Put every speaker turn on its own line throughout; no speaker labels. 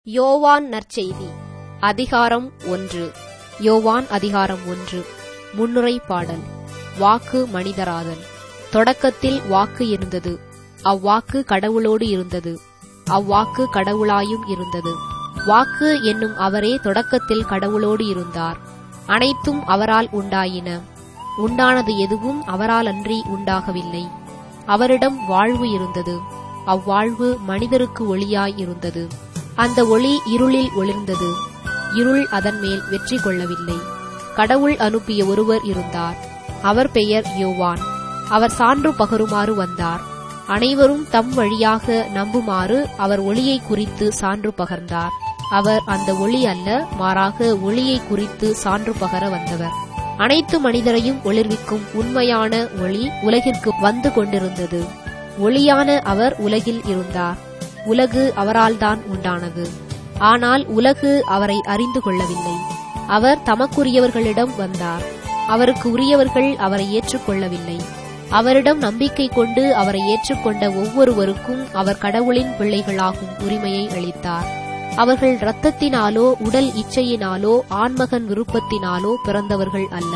யோவான் நற்செய்தி அதிகாரம் ஒன்று யோவான் அதிகாரம் ஒன்று முன்னுரை பாடல் வாக்கு மனிதராதல் தொடக்கத்தில் வாக்கு இருந்தது அவ்வாக்கு கடவுளோடு இருந்தது அவ்வாக்கு கடவுளாயும் இருந்தது வாக்கு என்னும் அவரே தொடக்கத்தில் கடவுளோடு இருந்தார் அனைத்தும் அவரால் உண்டாயின உண்டானது எதுவும் அவராலன்றி உண்டாகவில்லை அவரிடம் வாழ்வு இருந்தது அவ்வாழ்வு மனிதருக்கு ஒளியாய் இருந்தது அந்த ஒளி இருளில் ஒளிர்ந்தது இருள் அதன் மேல் வெற்றி கொள்ளவில்லை கடவுள் அனுப்பிய ஒருவர் இருந்தார் அவர் பெயர் யோவான் அவர் சான்று பகருமாறு வந்தார் அனைவரும் தம் வழியாக நம்புமாறு அவர் ஒளியை குறித்து சான்று பகர்ந்தார் அவர் அந்த ஒளி அல்ல மாறாக ஒளியை குறித்து சான்று பகர வந்தவர் அனைத்து மனிதரையும் ஒளிர்விக்கும் உண்மையான ஒளி உலகிற்கு வந்து கொண்டிருந்தது ஒளியான அவர் உலகில் இருந்தார் உலகு அவரால்தான் உண்டானது ஆனால் உலகு அவரை அறிந்து கொள்ளவில்லை அவர் தமக்குரியவர்களிடம் வந்தார் அவருக்கு உரியவர்கள் அவரை ஏற்றுக்கொள்ளவில்லை அவரிடம் நம்பிக்கை கொண்டு அவரை ஏற்றுக்கொண்ட ஒவ்வொருவருக்கும் அவர் கடவுளின் பிள்ளைகளாகும் உரிமையை அளித்தார் அவர்கள் இரத்தத்தினாலோ உடல் இச்சையினாலோ ஆண்மகன் விருப்பத்தினாலோ பிறந்தவர்கள் அல்ல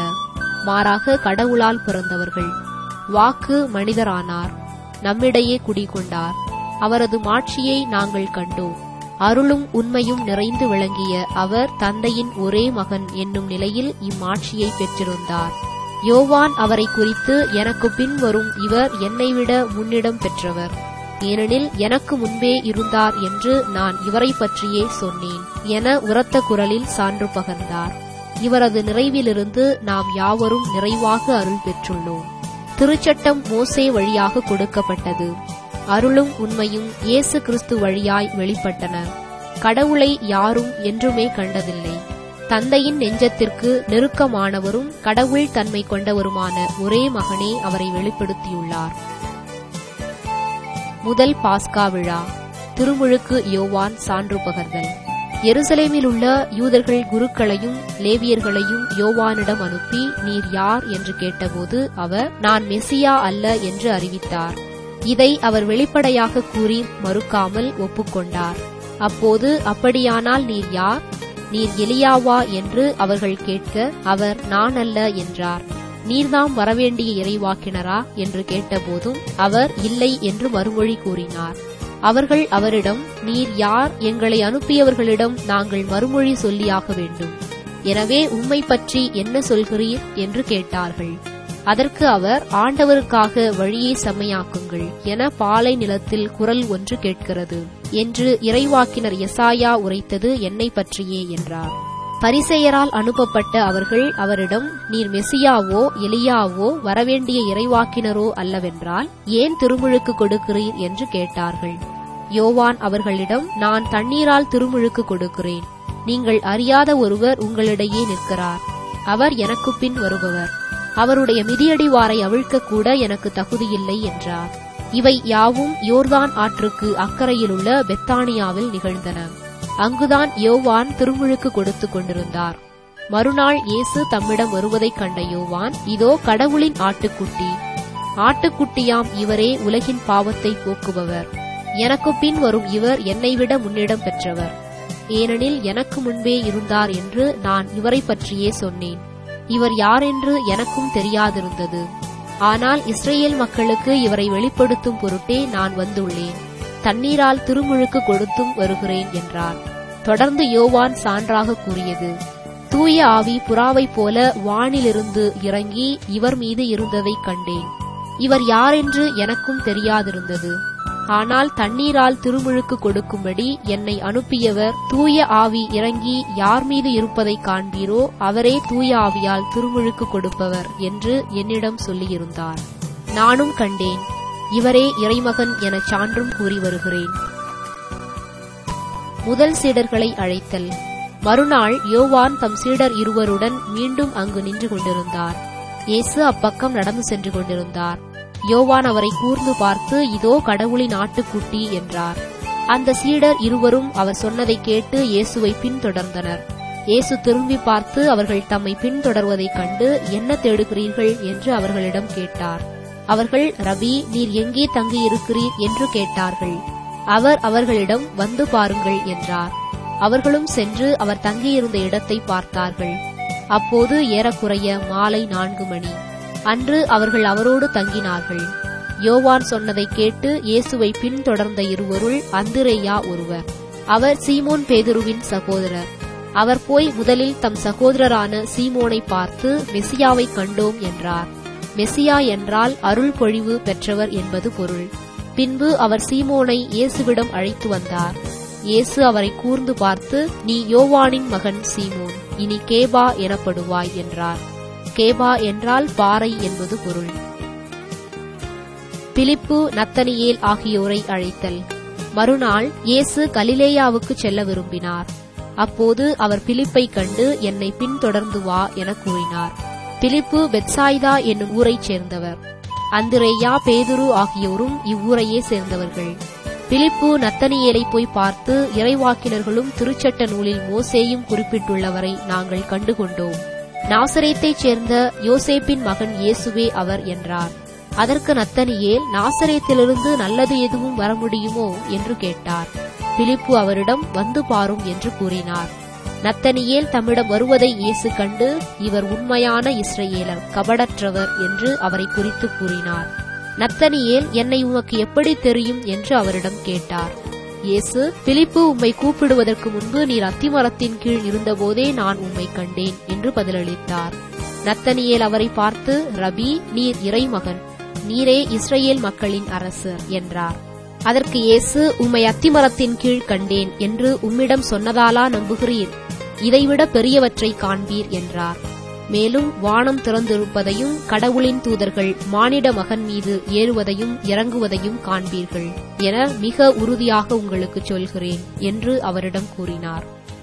மாறாக கடவுளால் பிறந்தவர்கள் வாக்கு மனிதரானார் நம்மிடையே குடிகொண்டார் அவரது மாட்சியை நாங்கள் கண்டோம் அருளும் உண்மையும் நிறைந்து விளங்கிய அவர் தந்தையின் ஒரே மகன் என்னும் நிலையில் இம்மாட்சியை பெற்றிருந்தார் யோவான் அவரை குறித்து எனக்கு பின் வரும் இவர் என்னை விட முன்னிடம் பெற்றவர் ஏனெனில் எனக்கு முன்பே இருந்தார் என்று நான் இவரை பற்றியே சொன்னேன் என உரத்த குரலில் சான்று பகர்ந்தார் இவரது நிறைவிலிருந்து நாம் யாவரும் நிறைவாக அருள் பெற்றுள்ளோம் திருச்சட்டம் மோசே வழியாக கொடுக்கப்பட்டது அருளும் உண்மையும் இயேசு கிறிஸ்து வழியாய் வெளிப்பட்டன கடவுளை யாரும் என்றுமே கண்டதில்லை தந்தையின் நெஞ்சத்திற்கு நெருக்கமானவரும் கடவுள் தன்மை கொண்டவருமான ஒரே மகனே அவரை வெளிப்படுத்தியுள்ளார் முதல் பாஸ்கா விழா திருமுழுக்கு யோவான் சான்று பகர்தல் எருசலேமில் உள்ள யூதர்கள் குருக்களையும் லேவியர்களையும் யோவானிடம் அனுப்பி நீர் யார் என்று கேட்டபோது அவர் நான் மெசியா அல்ல என்று அறிவித்தார் இதை அவர் வெளிப்படையாக கூறி மறுக்காமல் ஒப்புக்கொண்டார் அப்போது அப்படியானால் நீர் யார் நீர் எலியாவா என்று அவர்கள் கேட்க அவர் நான் அல்ல என்றார் நீர்தாம் வரவேண்டிய இறைவாக்கினரா என்று கேட்டபோதும் அவர் இல்லை என்று மறுமொழி கூறினார் அவர்கள் அவரிடம் நீர் யார் எங்களை அனுப்பியவர்களிடம் நாங்கள் மறுமொழி சொல்லியாக வேண்டும் எனவே உம்மை பற்றி என்ன சொல்கிறீர் என்று கேட்டார்கள் அதற்கு அவர் ஆண்டவருக்காக வழியை செம்மையாக்குங்கள் என பாலை நிலத்தில் குரல் ஒன்று கேட்கிறது என்று இறைவாக்கினர் எசாயா உரைத்தது என்னை பற்றியே என்றார் பரிசெயரால் அனுப்பப்பட்ட அவர்கள் அவரிடம் நீர் மெசியாவோ எலியாவோ வரவேண்டிய இறைவாக்கினரோ அல்லவென்றால் ஏன் திருமுழுக்கு கொடுக்கிறீர் என்று கேட்டார்கள் யோவான் அவர்களிடம் நான் தண்ணீரால் திருமுழுக்கு கொடுக்கிறேன் நீங்கள் அறியாத ஒருவர் உங்களிடையே நிற்கிறார் அவர் எனக்கு பின் வருபவர் அவருடைய மிதியடிவாரை அவிழ்க்க கூட எனக்கு தகுதியில்லை என்றார் இவை யாவும் யோர்தான் ஆற்றுக்கு அக்கறையிலுள்ள பெத்தானியாவில் நிகழ்ந்தன அங்குதான் யோவான் திருமுழுக்கு கொடுத்து கொண்டிருந்தார் மறுநாள் இயேசு தம்மிடம் வருவதைக் கண்ட யோவான் இதோ கடவுளின் ஆட்டுக்குட்டி ஆட்டுக்குட்டியாம் இவரே உலகின் பாவத்தை போக்குபவர் எனக்கு பின் வரும் இவர் என்னை விட முன்னிடம் பெற்றவர் ஏனெனில் எனக்கு முன்பே இருந்தார் என்று நான் இவரை பற்றியே சொன்னேன் இவர் யாரென்று எனக்கும் தெரியாதிருந்தது ஆனால் இஸ்ரேல் மக்களுக்கு இவரை வெளிப்படுத்தும் பொருட்டே நான் வந்துள்ளேன் தண்ணீரால் திருமுழுக்கு கொடுத்தும் வருகிறேன் என்றார் தொடர்ந்து யோவான் சான்றாக கூறியது தூய ஆவி புறாவைப் போல வானிலிருந்து இறங்கி இவர் மீது இருந்ததைக் கண்டேன் இவர் யாரென்று எனக்கும் தெரியாதிருந்தது ஆனால் தண்ணீரால் திருமுழுக்கு கொடுக்கும்படி என்னை அனுப்பியவர் தூய ஆவி இறங்கி யார் மீது இருப்பதை காண்பீரோ அவரே தூய ஆவியால் திருமுழுக்கு கொடுப்பவர் என்று என்னிடம் சொல்லியிருந்தார் நானும் கண்டேன் இவரே இறைமகன் என சான்றும் கூறி வருகிறேன் முதல் சீடர்களை அழைத்தல் மறுநாள் யோவான் தம் சீடர் இருவருடன் மீண்டும் அங்கு நின்று கொண்டிருந்தார் இயேசு அப்பக்கம் நடந்து சென்று கொண்டிருந்தார் யோவான் அவரை கூர்ந்து பார்த்து இதோ கடவுளின் ஆட்டுக்குட்டி என்றார் அந்த சீடர் இருவரும் அவர் சொன்னதை கேட்டு இயேசுவை பின்தொடர்ந்தனர் இயேசு திரும்பி பார்த்து அவர்கள் தம்மை பின்தொடர்வதைக் கண்டு என்ன தேடுகிறீர்கள் என்று அவர்களிடம் கேட்டார் அவர்கள் ரவி நீர் எங்கே தங்கியிருக்கிறீர் என்று கேட்டார்கள் அவர் அவர்களிடம் வந்து பாருங்கள் என்றார் அவர்களும் சென்று அவர் தங்கியிருந்த இடத்தை பார்த்தார்கள் அப்போது ஏறக்குறைய மாலை நான்கு மணி அன்று அவர்கள் அவரோடு தங்கினார்கள் யோவான் சொன்னதைக் கேட்டு இயேசுவை பின்தொடர்ந்த இருவருள் அந்திரேயா ஒருவர் அவர் சீமோன் பேதுருவின் சகோதரர் அவர் போய் முதலில் தம் சகோதரரான சீமோனை பார்த்து மெசியாவை கண்டோம் என்றார் மெசியா என்றால் அருள் பொழிவு பெற்றவர் என்பது பொருள் பின்பு அவர் சீமோனை இயேசுவிடம் அழைத்து வந்தார் இயேசு அவரை கூர்ந்து பார்த்து நீ யோவானின் மகன் சீமோன் இனி கேபா எனப்படுவாய் என்றார் கேபா என்றால் பாறை என்பது பொருள் பிலிப்பு நத்தனியேல் ஆகியோரை அழைத்தல் மறுநாள் இயேசு கலிலேயாவுக்கு செல்ல விரும்பினார் அப்போது அவர் பிலிப்பை கண்டு என்னை பின்தொடர்ந்து வா என கூறினார் பிலிப்பு பெத்சாய்தா என்னும் ஊரைச் சேர்ந்தவர் அந்திரேயா பேதுரு ஆகியோரும் இவ்வூரையே சேர்ந்தவர்கள் பிலிப்பு நத்தனியேலை போய் பார்த்து இறைவாக்கினர்களும் திருச்சட்ட நூலில் மோசேயும் குறிப்பிட்டுள்ளவரை நாங்கள் கண்டுகொண்டோம் நாசரேத்தைச் சேர்ந்த யோசேப்பின் மகன் இயேசுவே அவர் என்றார் அதற்கு நத்தனியேல் நாசரேத்திலிருந்து நல்லது எதுவும் வர முடியுமோ என்று கேட்டார் பிலிப்பு அவரிடம் வந்து பாரும் என்று கூறினார் நத்தனியேல் தம்மிடம் வருவதை இயேசு கண்டு இவர் உண்மையான இஸ்ரேலர் கபடற்றவர் என்று அவரை குறித்து கூறினார் நத்தனியேல் என்னை உமக்கு எப்படி தெரியும் என்று அவரிடம் கேட்டார் இயேசு பிலிப்பு உம்மை கூப்பிடுவதற்கு முன்பு நீர் அத்திமரத்தின் கீழ் இருந்தபோதே நான் உம்மை கண்டேன் என்று பதிலளித்தார் நத்தனியேல் அவரை பார்த்து ரபி நீர் இறைமகன் நீரே இஸ்ரேல் மக்களின் அரசர் என்றார் அதற்கு இயேசு உம்மை அத்திமரத்தின் கீழ் கண்டேன் என்று உம்மிடம் சொன்னதாலா நம்புகிறீர் இதைவிட பெரியவற்றை காண்பீர் என்றார் மேலும் வானம் திறந்திருப்பதையும் கடவுளின் தூதர்கள் மானிட மகன் மீது ஏறுவதையும் இறங்குவதையும் காண்பீர்கள் என மிக உறுதியாக உங்களுக்கு சொல்கிறேன் என்று அவரிடம் கூறினார்